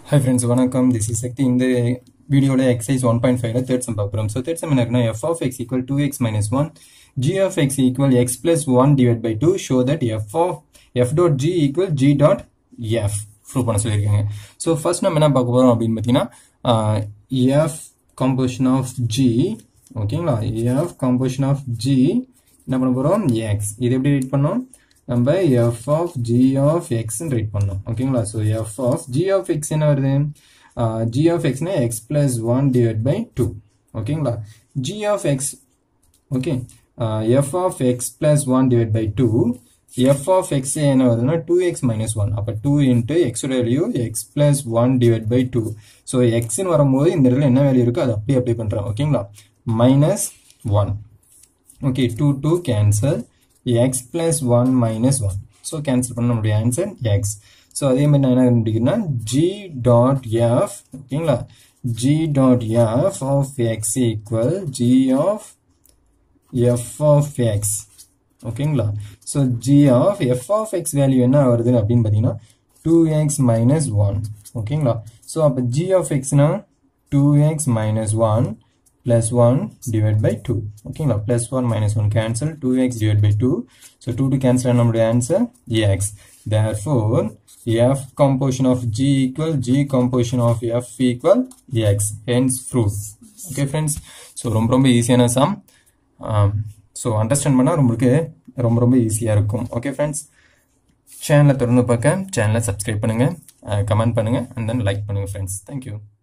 high friends வணக்கம் this is Sakthi இந்த வீடியோவில் எக்ஸைஸ் ஒன் பாயிண்ட் ஃபைவ்ல தேர்ட் சம் பார்க்குறோம் ஸோ தேர்ட் சம் என்ன இருக்குன்னா f of x equal to x minus one g of x equal x plus one divide by two show that f of f dot g equal g dot f prove பண்ண சொல்லியிருக்காங்க so first நம்ம என்ன பார்க்க போகிறோம் அப்படின்னு பார்த்தீங்கன்னா f composition of g ஓகேங்களா f composition of g என்ன பண்ண போகிறோம் எக்ஸ் இது எப்படி ரீட் பண்ணோம் நம்ம எஃப் ஆஃப் ஜி ஆஃப் எக்ஸ்ன்னு ரைட் பண்ணோம் ஓகேங்களா so f of g of x என்ன வருது ஜி ஆஃப் எக்ஸ்னா x plus one divide by two ஓகேங்களா g of x okay f of x plus one divide by two f of x என்ன வருதுன்னா two x minus one அப்போ two into எக்ஸோட value x plus one divide by two so எக்ஸ்ன்னு வரும்போது இந்த இடத்துல என்ன வேல்யூ இருக்கோ அதை அப்படியே அப்ளை பண்ணுறோம் ஓகேங்களா minus one okay two two cancel x plus one minus one so cancel பண்ண நம்மளுடைய ஆன்சர் எக்ஸ் ஸோ அதே மாதிரி நான் என்ன கண்டுபிடிக்கிறேன்னா ஜி டாட் எஃப் ஓகேங்களா g dot f of x equal g of f of x ஓகேங்களா so g of f of x value என்ன வருது அப்படின்னு பார்த்தீங்கன்னா டூ எக்ஸ் மைனஸ் ஒன் ஓகேங்களா ஸோ அப்போ ஜி ஆஃப் எக்ஸ்னா two x minus one plus 1 divided by 2 ஓகேங்களா plus 1 minus 1 cancel 2x divided by 2 so 2 to cancel நம்முடைய answer x therefore f composition of g equal g composition of f equal x hence proof okay friends so ரொம்ப ரொம்ப ஈஸியான some so understand பண்ணால் உங்களுக்கு ரொம்ப ரொம்ப ஈஸியாக இருக்கும் ஓகே ஃப்ரெண்ட்ஸ் சேனலை தொடர்ந்து பார்க்க சேனலை சப்ஸ்கிரைப் பண்ணுங்கள் கமெண்ட் பண்ணுங்கள் அண்ட் தென் லைக் பண்ணுங்கள் ஃப்ரெண்ட்ஸ் தேங்க்யூ